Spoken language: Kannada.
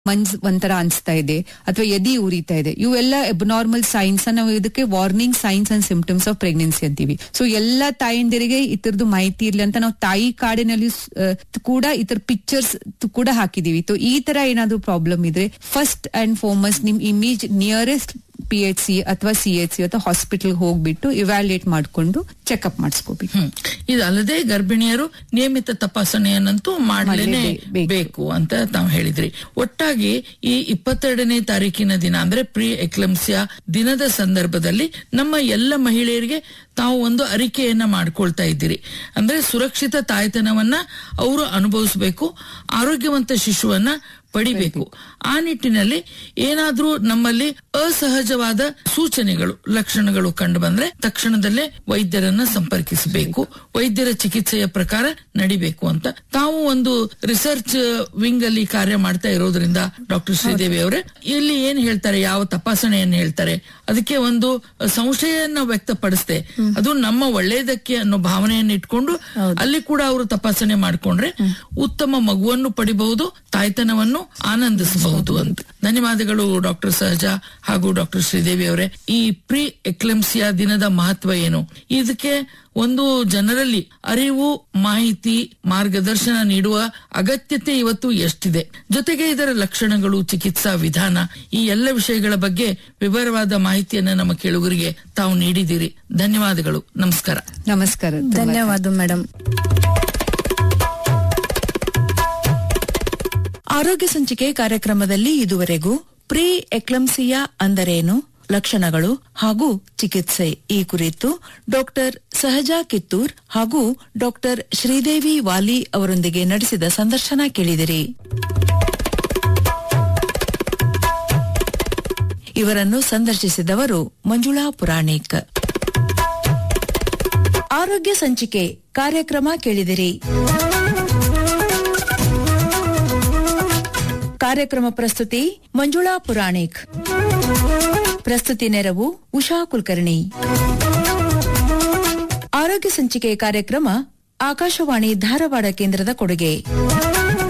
ಮಂಜ್ ಒಂಥರ ಅನ್ಸ್ತಾ ಇದೆ ಅಥವಾ ಎದಿ ಉರಿತಾ ಇದೆ ಇವೆಲ್ಲ ಎಬ್ನಾರ್ಮಲ್ ಸೈನ್ಸ್ ನಾವು ಇದಕ್ಕೆ warning signs and symptoms of pregnancy ಅಂತೀವಿ ಸೊ ಎಲ್ಲಾ ತಾಯಂದಿರಿಗೆ ಇತರದ್ದು ಮಾಹಿತಿ ಇರ್ಲಿ ಅಂತ ನಾವು ತಾಯಿ ಕಾರ್ಡಿನಲ್ಲಿ ಕೂಡ ಇತರ ಪಿಕ್ಚರ್ಸ್ ಕೂಡ ಹಾಕಿದೀವಿ ಸೊ ಈ ತರ ಏನಾದ್ರು ಪ್ರಾಬ್ಲಮ್ ಇದ್ರೆ ಫಸ್ಟ್ ಅಂಡ್ ಫಾರ್ಮಸ್ಟ್ ನಿಮ್ image nearest P H C ಅಥವಾ ಸಿ ಎಚ್ ಸಿ ಅಥವಾ ಹಾಸ್ಪಿಟಲ್ ಹೋಗ್ಬಿಟ್ಟು ಇವ್ಯಾಲ್ಯೂಯೇಟ್ ಮಾಡ್ಕೊಂಡು ಚೆಕ್ಅಪ್ ಮಾಡಿಸ್ಕೋಬೇಕು ಹ್ಮ್ ಇದಲ್ಲದೆ ಗರ್ಭಿಣಿಯರು ನಿಯಮಿತ ತಪಾಸಣೆಯನ್ನಂತೂ ಮಾಡಲೇನೆ ಬೇಕು. ಬೇಕು ಅಂತ ತಾವು ಹೇಳಿದ್ರಿ ಒಟ್ಟಾಗಿ ಈ ಇಪ್ಪತ್ತೆರಡನೇ ತಾರೀಕಿನ ದಿನ ಅಂದ್ರೆ ಪ್ರೀ ಎಕ್ಲಮ್ಸಿಯಾ ದಿನದ ಸಂದರ್ಭದಲ್ಲಿ ನಮ್ಮ ಎಲ್ಲ ಮಹಿಳೆಯರಿಗೆ ತಾವು ಒಂದು ಅರಿಕೆಯನ್ನ ಮಾಡ್ಕೊಳ್ತಾ ಇದ್ದೀರಿ ಅಂದ್ರೆ ಸುರಕ್ಷಿತ ತಾಯ್ತನವನ್ನ ಅವರು ಅನುಭವಿಸಬೇಕು ಆರೋಗ್ಯವಂತ ಶಿಶುವನ್ನ ಪಡಿಬೇಕು ಆ ನಿಟ್ಟಿನಲ್ಲಿ ಏನಾದ್ರೂ ನಮ್ಮಲ್ಲಿ ಅಸಹಜವಾದ ಸೂಚನೆಗಳು ಲಕ್ಷಣಗಳು ಕಂಡು ಬಂದ್ರೆ ತಕ್ಷಣದಲ್ಲೇ ವೈದ್ಯರನ್ನ ಸಂಪರ್ಕಿಸಬೇಕು ವೈದ್ಯರ ಚಿಕಿತ್ಸೆಯ ಪ್ರಕಾರ ನಡಿಬೇಕು ಅಂತ ತಾವು ಒಂದು ರಿಸರ್ಚ್ ವಿಂಗ್ ಅಲ್ಲಿ ಕಾರ್ಯ ಮಾಡ್ತಾ ಇರೋದ್ರಿಂದ ಡಾಕ್ಟರ್ ಶ್ರೀದೇವಿ ಅವರೇ ಇಲ್ಲಿ ಏನ್ ಹೇಳ್ತಾರೆ ಯಾವ ತಪಾಸಣೆಯನ್ನು ಹೇಳ್ತಾರೆ ಅದಕ್ಕೆ ಒಂದು ಸಂಶಯವನ್ನ ವ್ಯಕ್ತಪಡಿಸ್ದೆ ಅದು ನಮ್ಮ ಒಳ್ಳೇದಕ್ಕೆ ಅನ್ನೋ ಭಾವನೆಯನ್ನು ಇಟ್ಕೊಂಡು ಅಲ್ಲಿ ಕೂಡ ಅವರು ತಪಾಸಣೆ ಮಾಡ್ಕೊಂಡ್ರೆ ಉತ್ತಮ ಮಗುವನ್ನು ಪಡಿಬಹುದು ತಾಯ್ತನವನ್ನು ಆನಂದಿಸಬಹುದು ಅಂತ ಧನ್ಯವಾದಗಳು ಡಾಕ್ಟರ್ ಸಹಜಾ ಹಾಗೂ ಡಾಕ್ಟರ್ ಶ್ರೀದೇವಿ ಅವರೇ ಈ ಪ್ರೀ ಎಕ್ಲೆಮ್ಸಿಯಾ ದಿನದ ಮಹತ್ವ ಏನು ಇದಕ್ಕೆ ಒಂದು ಜನರಲ್ಲಿ ಅರಿವು ಮಾಹಿತಿ ಮಾರ್ಗದರ್ಶನ ನೀಡುವ ಅಗತ್ಯತೆ ಇವತ್ತು ಎಷ್ಟಿದೆ ಜೊತೆಗೆ ಇದರ ಲಕ್ಷಣಗಳು ಚಿಕಿತ್ಸಾ ವಿಧಾನ ಈ ಎಲ್ಲ ವಿಷಯಗಳ ಬಗ್ಗೆ ವಿವರವಾದ ಮಾಹಿತಿಯನ್ನ ನಮ್ಮ ಕೇಳುಗರಿಗೆ ತಾವು ನೀಡಿದ್ದೀರಿ ಧನ್ಯವಾದಗಳು ನಮಸ್ಕಾರ ನಮಸ್ಕಾರ ಧನ್ಯವಾದ ಮೇಡಮ್ ಆರೋಗ್ಯ ಸಂಚಿಕೆ ಕಾರ್ಯಕ್ರಮದಲ್ಲಿ ಇದುವರೆಗೂ ಪ್ರೀ ಎಕ್ಲಂಸಿಯಾ ಅಂದರೇನು ಲಕ್ಷಣಗಳು ಹಾಗೂ ಚಿಕಿತ್ಸೆ ಈ ಕುರಿತು ಡಾಕ್ಟರ್ ಸಹಜಾ ಕಿತ್ತೂರ್ ಹಾಗೂ ಡಾಕ್ಟರ್ ಶ್ರೀದೇವಿ ವಾಲಿ ಅವರೊಂದಿಗೆ ನಡೆಸಿದ ಸಂದರ್ಶನ ಕೇಳಿದಿರಿ ಇವರನ್ನು ಸಂದರ್ಶಿಸಿದವರು ಮಂಜುಳಾ ಪುರಾಣಿಕ್ ಆರೋಗ್ಯ ಸಂಚಿಕೆ ಕಾರ್ಯಕ್ರಮ ಕೇಳಿದಿರಿ ಕಾರ್ಯಕ್ರಮ ಪ್ರಸ್ತುತಿ ಮಂಜುಳಾ ಪುರಾಣಿಕ್ ಪ್ರಸ್ತುತಿ ನೆರವು ಉಷಾ ಕುಲಕರ್ಣಿ ಆರೋಗ್ಯ ಸಂಚಿಕೆ ಕಾರ್ಯಕ್ರಮ ಆಕಾಶವಾಣಿ ಧಾರವಾಡ ಕೇಂದ್ರದ ಕೊಡುಗೆ